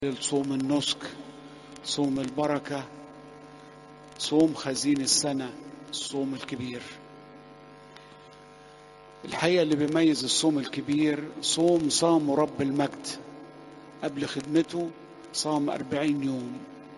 صوم النسك صوم البركة صوم خزين السنة الصوم الكبير الحقيقة اللي بيميز الصوم الكبير صوم صام رب المجد قبل خدمته صام أربعين يوم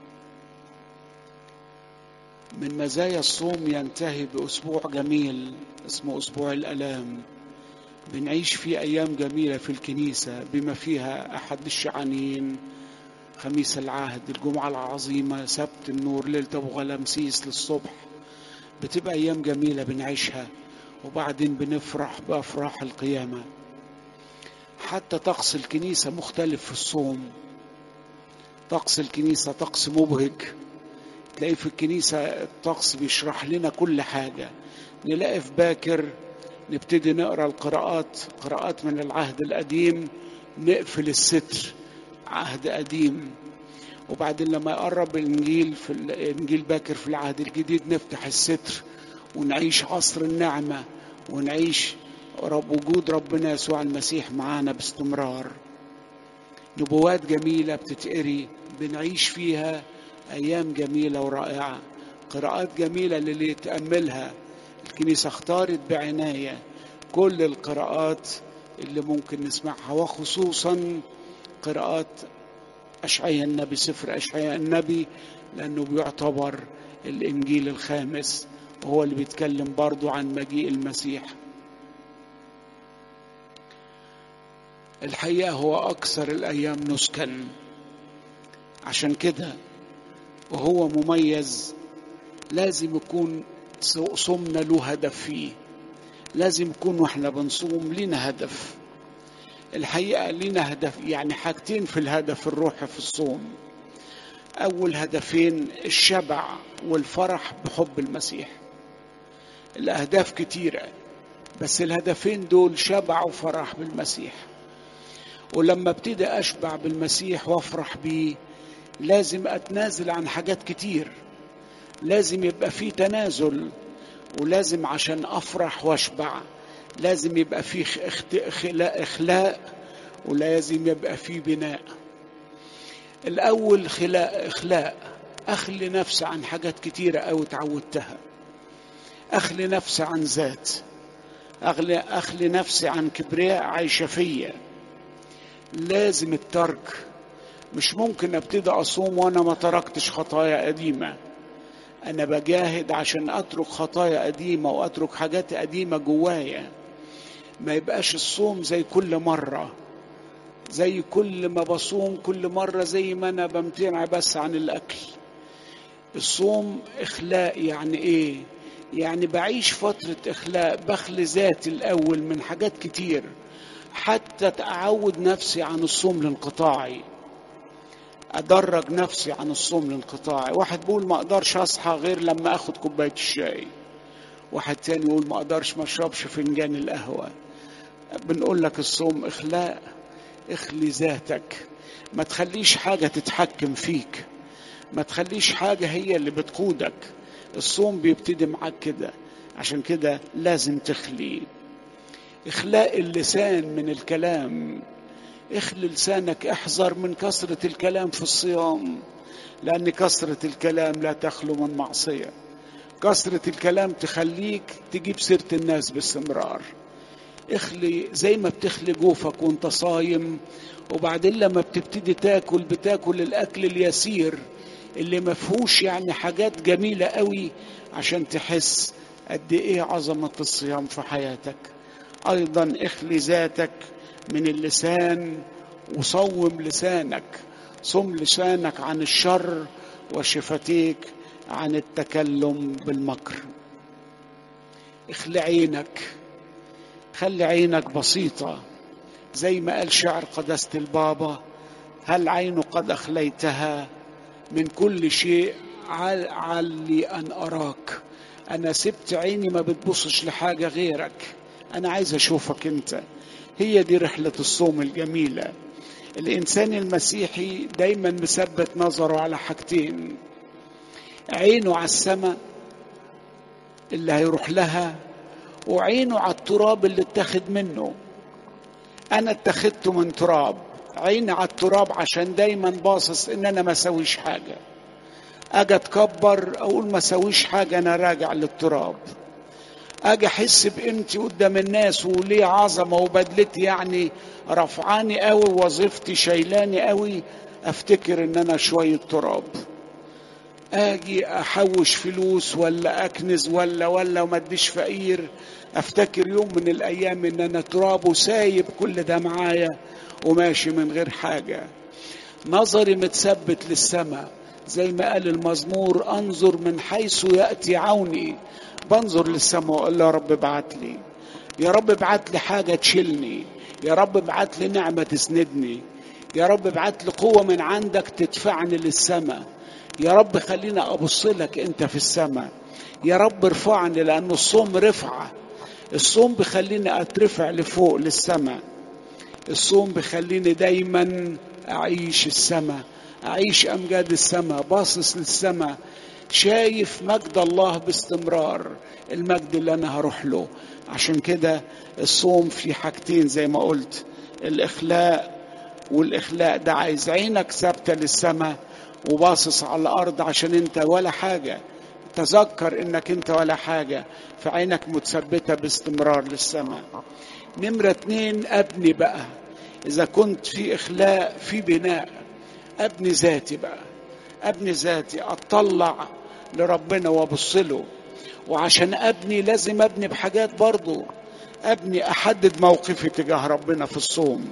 من مزايا الصوم ينتهي بأسبوع جميل اسمه أسبوع الألام بنعيش فيه أيام جميلة في الكنيسة بما فيها أحد الشعانين خميس العهد الجمعة العظيمة سبت النور ليلة أبو غلامسيس للصبح بتبقى أيام جميلة بنعيشها وبعدين بنفرح بأفراح القيامة حتى طقس الكنيسة مختلف في الصوم طقس الكنيسة طقس مبهج تلاقي في الكنيسة الطقس بيشرح لنا كل حاجة نلاقي في باكر نبتدي نقرا القراءات قراءات من العهد القديم نقفل الستر عهد قديم وبعدين لما يقرب الانجيل في الانجيل باكر في العهد الجديد نفتح الستر ونعيش عصر النعمه ونعيش رب وجود ربنا يسوع المسيح معانا باستمرار نبوات جميله بتتقري بنعيش فيها ايام جميله ورائعه قراءات جميله للي يتاملها الكنيسه اختارت بعنايه كل القراءات اللي ممكن نسمعها وخصوصا قراءات أشعياء النبي سفر أشعياء النبي لأنه بيعتبر الإنجيل الخامس وهو اللي بيتكلم برضو عن مجيء المسيح الحقيقة هو أكثر الأيام نسكا عشان كده وهو مميز لازم يكون صومنا له هدف فيه لازم يكون واحنا بنصوم لنا هدف الحقيقة لنا هدف يعني حاجتين في الهدف الروحي في الصوم أول هدفين الشبع والفرح بحب المسيح الأهداف كتيرة بس الهدفين دول شبع وفرح بالمسيح ولما ابتدي أشبع بالمسيح وأفرح بيه لازم أتنازل عن حاجات كتير لازم يبقى في تنازل ولازم عشان أفرح وأشبع لازم يبقى فيه إخلاء, إخلاء ولازم يبقى فيه بناء الأول خلاء إخلاء أخلي نفسي عن حاجات كتيرة أو تعودتها أخلي نفسي عن ذات أخلي, أخلي نفسي عن كبرياء عايشة فيا لازم الترك مش ممكن ابتدي أصوم وأنا ما تركتش خطايا قديمة أنا بجاهد عشان أترك خطايا قديمة وأترك حاجات قديمة جوايا ما يبقاش الصوم زي كل مرة زي كل ما بصوم كل مرة زي ما أنا بمتنع بس عن الأكل الصوم إخلاء يعني إيه يعني بعيش فترة إخلاء بخلي ذاتي الأول من حاجات كتير حتى أعود نفسي عن الصوم الانقطاعي أدرج نفسي عن الصوم الانقطاعي واحد بيقول ما أقدرش أصحى غير لما أخد كوباية الشاي واحد تاني يقول ما أقدرش ما أشربش فنجان القهوة بنقول لك الصوم إخلاء اخلي ذاتك ما تخليش حاجة تتحكم فيك ما تخليش حاجة هي اللي بتقودك الصوم بيبتدي معاك كده عشان كده لازم تخلي إخلاء اللسان من الكلام اخلي لسانك احذر من كثرة الكلام في الصيام لأن كثرة الكلام لا تخلو من معصية كثرة الكلام تخليك تجيب سيرة الناس باستمرار اخلي زي ما بتخلي جوفك وانت صايم وبعدين لما بتبتدي تاكل بتاكل الاكل اليسير اللي ما فيهوش يعني حاجات جميلة قوي عشان تحس قد ايه عظمة الصيام في حياتك ايضا اخلي ذاتك من اللسان وصوم لسانك صم لسانك عن الشر وشفتيك عن التكلم بالمكر اخلي عينك خلي عينك بسيطة زي ما قال شعر قداسة البابا هل عين قد أخليتها من كل شيء علي أن أراك أنا سبت عيني ما بتبصش لحاجة غيرك أنا عايز أشوفك أنت هي دي رحلة الصوم الجميلة الإنسان المسيحي دايما مثبت نظره على حاجتين عينه على السماء اللي هيروح لها وعينه على التراب اللي اتخذ منه أنا اتخذته من تراب عيني على التراب عشان دايما باصص ان انا ما اسويش حاجه اجي اتكبر اقول ما اسويش حاجه انا راجع للتراب اجي احس بقيمتي قدام الناس وليه عظمه وبدلتي يعني رفعاني قوي وظيفتي شايلاني قوي افتكر ان انا شويه تراب اجي احوش فلوس ولا اكنز ولا ولا وما اديش فقير افتكر يوم من الايام ان انا تراب وسايب كل ده معايا وماشي من غير حاجه نظري متثبت للسماء زي ما قال المزمور انظر من حيث ياتي عوني بنظر للسماء واقول له يا رب ابعت لي يا رب ابعت لي حاجه تشيلني يا رب ابعت لي نعمه تسندني يا رب ابعت لي قوه من عندك تدفعني للسماء يا رب خليني ابص لك انت في السماء يا رب ارفعني لان الصوم رفعه الصوم بيخليني اترفع لفوق للسماء الصوم بيخليني دايما اعيش السماء اعيش امجاد السماء باصص للسماء شايف مجد الله باستمرار المجد اللي انا هروح له عشان كده الصوم في حاجتين زي ما قلت الاخلاء والاخلاء ده عايز عينك ثابته للسماء وباصص على الارض عشان انت ولا حاجه تذكر انك انت ولا حاجه فعينك متثبته باستمرار للسماء نمره اتنين ابني بقى اذا كنت في اخلاء في بناء ابني ذاتي بقى ابني ذاتي اطلع لربنا وابص له وعشان ابني لازم ابني بحاجات برضو ابني احدد موقفي تجاه ربنا في الصوم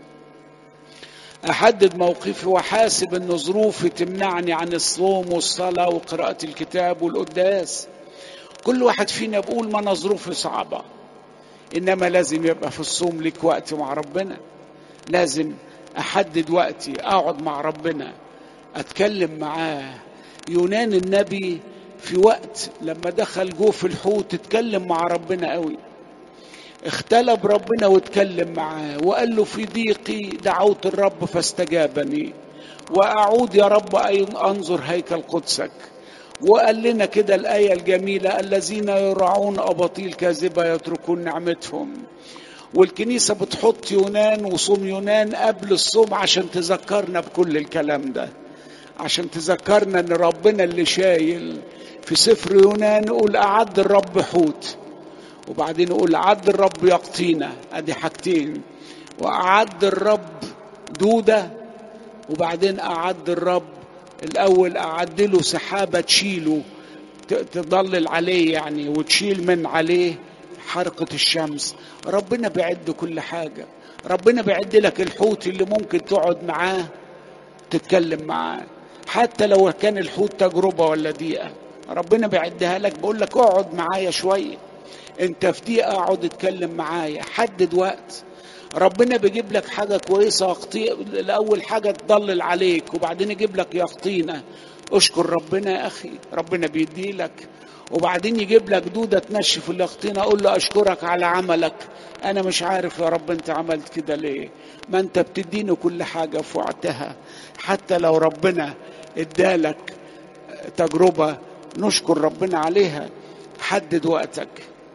احدد موقفي واحاسب ان ظروفي تمنعني عن الصوم والصلاه وقراءه الكتاب والقداس كل واحد فينا بيقول ما انا ظروفي صعبه انما لازم يبقى في الصوم لك وقت مع ربنا لازم احدد وقتي اقعد مع ربنا اتكلم معاه يونان النبي في وقت لما دخل جوه الحوت اتكلم مع ربنا قوي اختلب ربنا واتكلم معاه وقال له في ضيقي دعوت الرب فاستجابني واعود يا رب انظر هيكل قدسك وقال لنا كده الآية الجميلة الذين يرعون أباطيل كاذبة يتركون نعمتهم والكنيسة بتحط يونان وصوم يونان قبل الصوم عشان تذكرنا بكل الكلام ده عشان تذكرنا ان ربنا اللي شايل في سفر يونان يقول أعد الرب حوت وبعدين يقول أعد الرب يقطينا ادي حاجتين وأعد الرب دودة وبعدين أعد الرب الأول أعد له سحابة تشيله تضلل عليه يعني وتشيل من عليه حرقة الشمس ربنا بيعد كل حاجة ربنا بيعد لك الحوت اللي ممكن تقعد معاه تتكلم معاه حتى لو كان الحوت تجربة ولا دقيقة ربنا بيعدها لك بقول لك اقعد معايا شوية انت في دقيقة اقعد اتكلم معايا حدد وقت ربنا بيجيب لك حاجة كويسة يقطي الأول حاجة تضلل عليك وبعدين يجيب لك يقطينة اشكر ربنا يا أخي ربنا بيدي لك وبعدين يجيب لك دودة تنشف اليقطينة أقول له أشكرك على عملك أنا مش عارف يا رب أنت عملت كده ليه ما أنت بتديني كل حاجة في وقتها حتى لو ربنا ادالك تجربة نشكر ربنا عليها حدد وقتك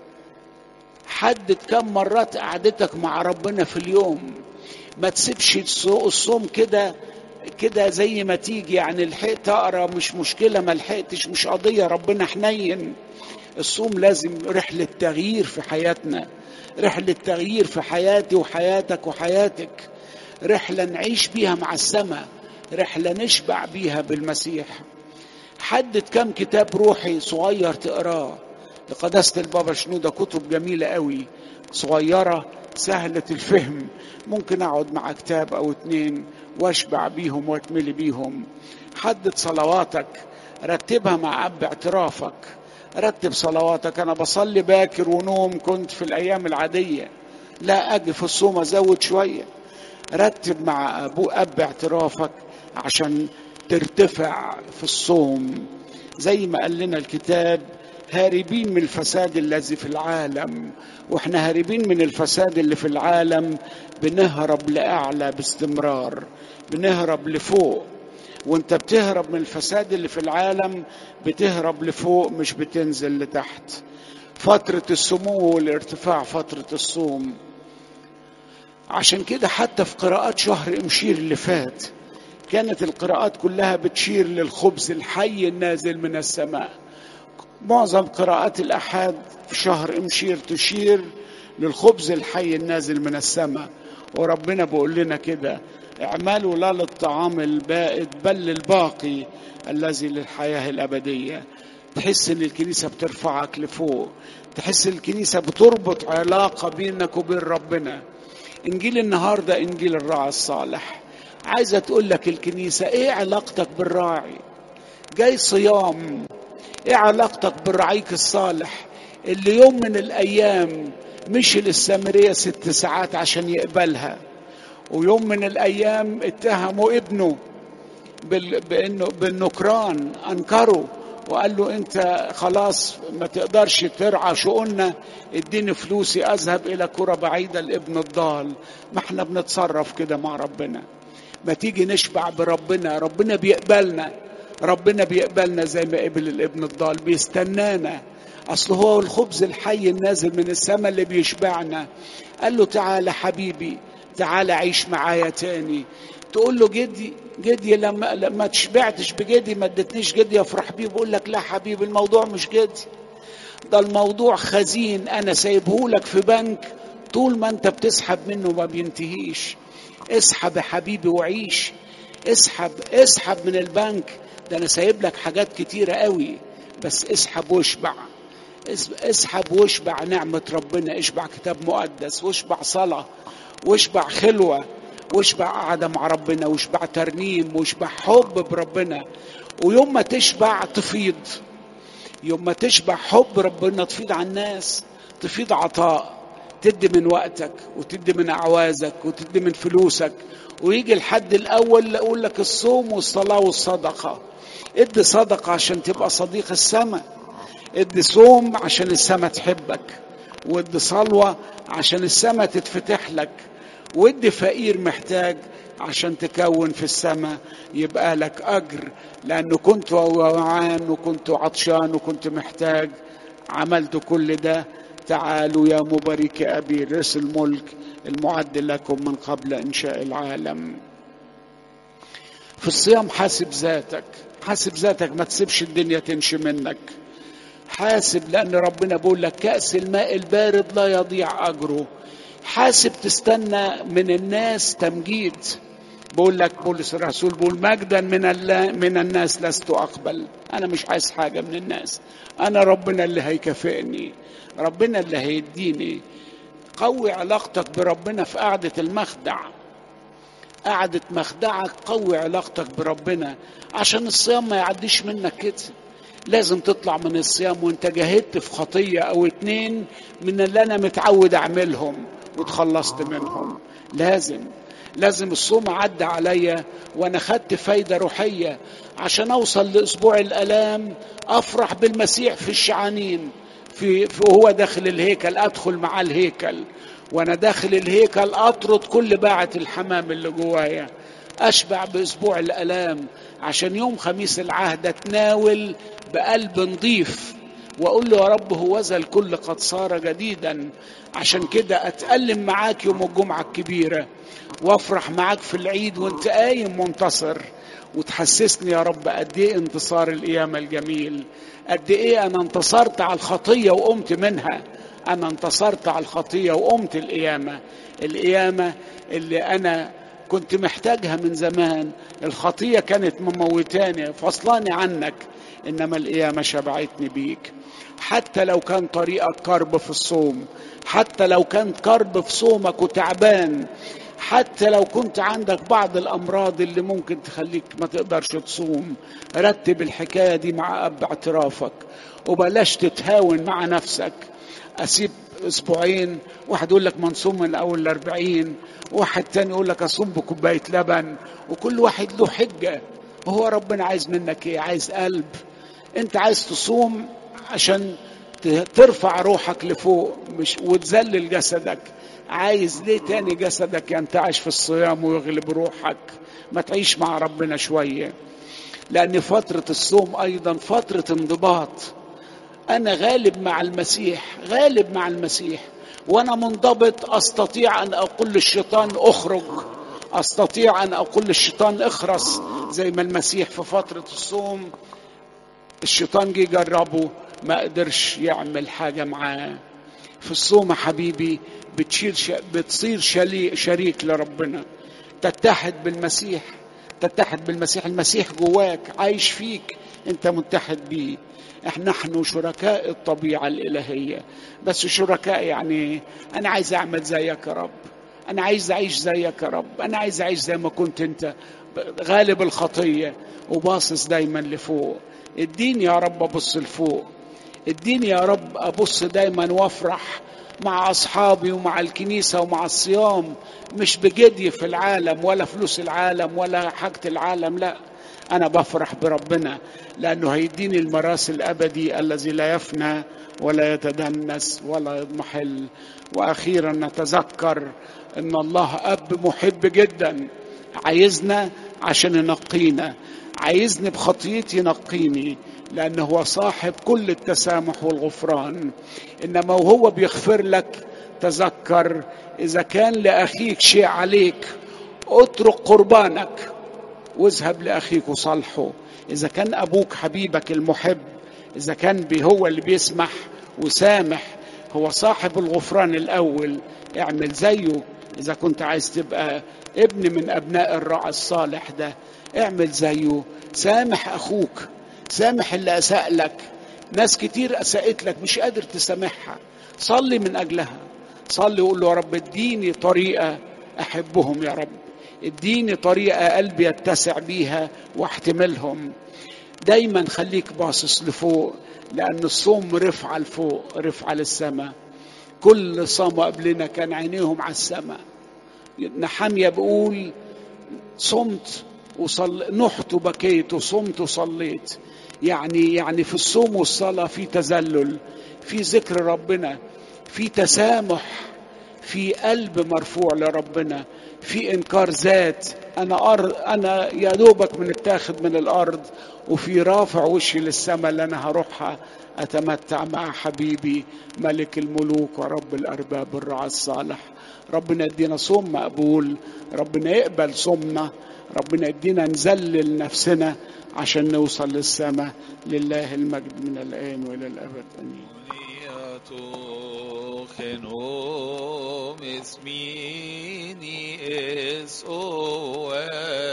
حدد كم مرات قعدتك مع ربنا في اليوم ما تسيبش الصوم كده كده زي ما تيجي يعني لحقت اقرا مش مشكله ما لحقتش مش قضيه ربنا حنين الصوم لازم رحله تغيير في حياتنا رحله تغيير في حياتي وحياتك وحياتك رحله نعيش بيها مع السماء رحله نشبع بيها بالمسيح حدد كم كتاب روحي صغير تقراه لقداسة البابا شنودة كتب جميلة قوي صغيرة سهلة الفهم ممكن أقعد مع كتاب أو اتنين واشبع بيهم واتملي بيهم حدد صلواتك رتبها مع أب اعترافك رتب صلواتك أنا بصلي باكر ونوم كنت في الأيام العادية لا أجي في الصوم أزود شوية رتب مع أبو أب اعترافك عشان ترتفع في الصوم زي ما قال لنا الكتاب هاربين من الفساد الذي في العالم واحنا هاربين من الفساد اللي في العالم بنهرب لاعلى باستمرار بنهرب لفوق وانت بتهرب من الفساد اللي في العالم بتهرب لفوق مش بتنزل لتحت فترة السمو والارتفاع فترة الصوم عشان كده حتى في قراءات شهر امشير اللي فات كانت القراءات كلها بتشير للخبز الحي النازل من السماء معظم قراءات الأحاد في شهر امشير تشير للخبز الحي النازل من السماء وربنا بيقول لنا كده اعملوا لا للطعام البائد بل للباقي الذي للحياة الأبدية تحس ان الكنيسة بترفعك لفوق تحس الكنيسة بتربط علاقة بينك وبين ربنا انجيل النهاردة انجيل الراعي الصالح عايزة تقول لك الكنيسة ايه علاقتك بالراعي جاي صيام ايه علاقتك بالرعيك الصالح اللي يوم من الايام مشي للسامرية ست ساعات عشان يقبلها ويوم من الايام اتهموا ابنه بال... بانه بالنكران انكروا وقال له انت خلاص ما تقدرش ترعى شؤوننا اديني فلوسي اذهب الى كرة بعيدة لابن الضال ما احنا بنتصرف كده مع ربنا ما تيجي نشبع بربنا ربنا بيقبلنا ربنا بيقبلنا زي ما قبل الابن الضال بيستنانا اصل هو الخبز الحي النازل من السماء اللي بيشبعنا قال له تعالى حبيبي تعالى عيش معايا تاني تقول له جدي جدي لما لما تشبعتش بجدي ما ادتنيش جدي افرح بيه بقول لك لا حبيبي الموضوع مش جدي ده الموضوع خزين انا سايبهولك في بنك طول ما انت بتسحب منه ما بينتهيش اسحب يا حبيبي وعيش اسحب اسحب من البنك ده انا سايب لك حاجات كتيرة قوي بس اسحب واشبع اسحب واشبع نعمة ربنا اشبع كتاب مقدس واشبع صلاة واشبع خلوة واشبع قعدة مع ربنا واشبع ترنيم واشبع حب بربنا ويوم ما تشبع تفيض يوم ما تشبع حب ربنا تفيض على الناس تفيض عطاء تدي من وقتك وتدي من أعوازك وتدي من فلوسك ويجي الحد الأول يقول لك الصوم والصلاة والصدقة ادي صدقة عشان تبقى صديق السماء ادي صوم عشان السماء تحبك وادي صلوة عشان السماء تتفتح لك وادي فقير محتاج عشان تكون في السماء يبقى لك أجر لأنه كنت وعان وكنت عطشان وكنت محتاج عملت كل ده تعالوا يا مبارك أبي رئيس الملك المعد لكم من قبل إنشاء العالم في الصيام حاسب ذاتك حاسب ذاتك ما تسيبش الدنيا تمشي منك حاسب لأن ربنا بيقول لك كأس الماء البارد لا يضيع أجره حاسب تستنى من الناس تمجيد بقول لك بولس الرسول بيقول مجدا من الله من الناس لست اقبل انا مش عايز حاجه من الناس انا ربنا اللي هيكافئني ربنا اللي هيديني قوي علاقتك بربنا في قعده المخدع قعدة مخدعك قوي علاقتك بربنا عشان الصيام ما يعديش منك كده لازم تطلع من الصيام وانت جاهدت في خطية او اتنين من اللي انا متعود اعملهم وتخلصت منهم لازم لازم الصوم عدى عليا وانا خدت فايدة روحية عشان اوصل لاسبوع الالام افرح بالمسيح في الشعانين في, في وهو داخل الهيكل ادخل مع الهيكل وانا داخل الهيكل اطرد كل باعة الحمام اللي جوايا اشبع باسبوع الالام عشان يوم خميس العهد اتناول بقلب نظيف واقول له يا رب هوذا الكل قد صار جديدا عشان كده اتألم معاك يوم الجمعة الكبيرة وافرح معاك في العيد وانت قايم منتصر وتحسسني يا رب قد ايه انتصار القيامة الجميل قد ايه انا انتصرت على الخطية وقمت منها انا انتصرت على الخطية وقمت القيامة القيامة اللي انا كنت محتاجها من زمان الخطية كانت مموتاني فصلاني عنك انما القيامة شبعتني بيك حتى لو كان طريقك كرب في الصوم حتى لو كان كرب في صومك وتعبان حتى لو كنت عندك بعض الامراض اللي ممكن تخليك ما تقدرش تصوم رتب الحكايه دي مع اب اعترافك وبلاش تتهاون مع نفسك اسيب اسبوعين واحد يقول لك منصوم من اول الاربعين واحد تاني يقول لك اصوم بكوبايه لبن وكل واحد له حجه وهو ربنا عايز منك ايه عايز قلب انت عايز تصوم عشان ترفع روحك لفوق مش وتذلل جسدك عايز ليه تاني جسدك ينتعش في الصيام ويغلب روحك ما تعيش مع ربنا شوية لأن فترة الصوم أيضا فترة انضباط أنا غالب مع المسيح غالب مع المسيح وانا منضبط استطيع ان اقول للشيطان اخرج استطيع ان اقول للشيطان اخرس زي ما المسيح في فتره الصوم الشيطان جه يجربه ما قدرش يعمل حاجه معاه في الصوم يا حبيبي بتشيل ش... بتصير شلي... شريك لربنا تتحد بالمسيح تتحد بالمسيح المسيح جواك عايش فيك انت متحد بيه احنا نحن شركاء الطبيعة الإلهية بس شركاء يعني أنا عايز أعمل زيك يا رب أنا عايز أعيش زيك يا رب أنا عايز أعيش زي ما كنت أنت غالب الخطية وباصص دايما لفوق اديني يا رب أبص لفوق اديني يا رب أبص دايما وأفرح مع أصحابي ومع الكنيسة ومع الصيام مش بجدي في العالم ولا فلوس العالم ولا حاجة العالم لأ أنا بفرح بربنا لأنه هيديني المراس الأبدي الذي لا يفنى ولا يتدنس ولا يضمحل وأخيرا نتذكر أن الله أب محب جدا عايزنا عشان ينقينا عايزني بخطيتي ينقيني لأنه هو صاحب كل التسامح والغفران إنما وهو بيغفر لك تذكر إذا كان لأخيك شيء عليك اترك قربانك واذهب لاخيك وصالحه اذا كان ابوك حبيبك المحب اذا كان هو اللي بيسمح وسامح هو صاحب الغفران الاول اعمل زيه اذا كنت عايز تبقى ابن من ابناء الراعي الصالح ده اعمل زيه سامح اخوك سامح اللي اساء لك ناس كتير اساءت لك مش قادر تسامحها صلي من اجلها صلي وقول له يا رب اديني طريقه احبهم يا رب اديني طريقة قلبي يتسع بيها واحتملهم دايما خليك باصص لفوق لأن الصوم رفعة لفوق رفعة للسماء كل صاموا قبلنا كان عينيهم على السماء نحامية بيقول صمت وصل نحت وبكيت وصمت وصليت يعني يعني في الصوم والصلاة في تذلل في ذكر ربنا في تسامح في قلب مرفوع لربنا في انكار ذات انا أر... انا يا دوبك من اتاخد من الارض وفي رافع وشي للسماء اللي انا هروحها اتمتع مع حبيبي ملك الملوك ورب الارباب الرعى الصالح ربنا يدينا صوم مقبول ربنا يقبل صومنا ربنا يدينا نذلل نفسنا عشان نوصل للسماء لله المجد من الان والى الابد امين خنوم اسميني اس او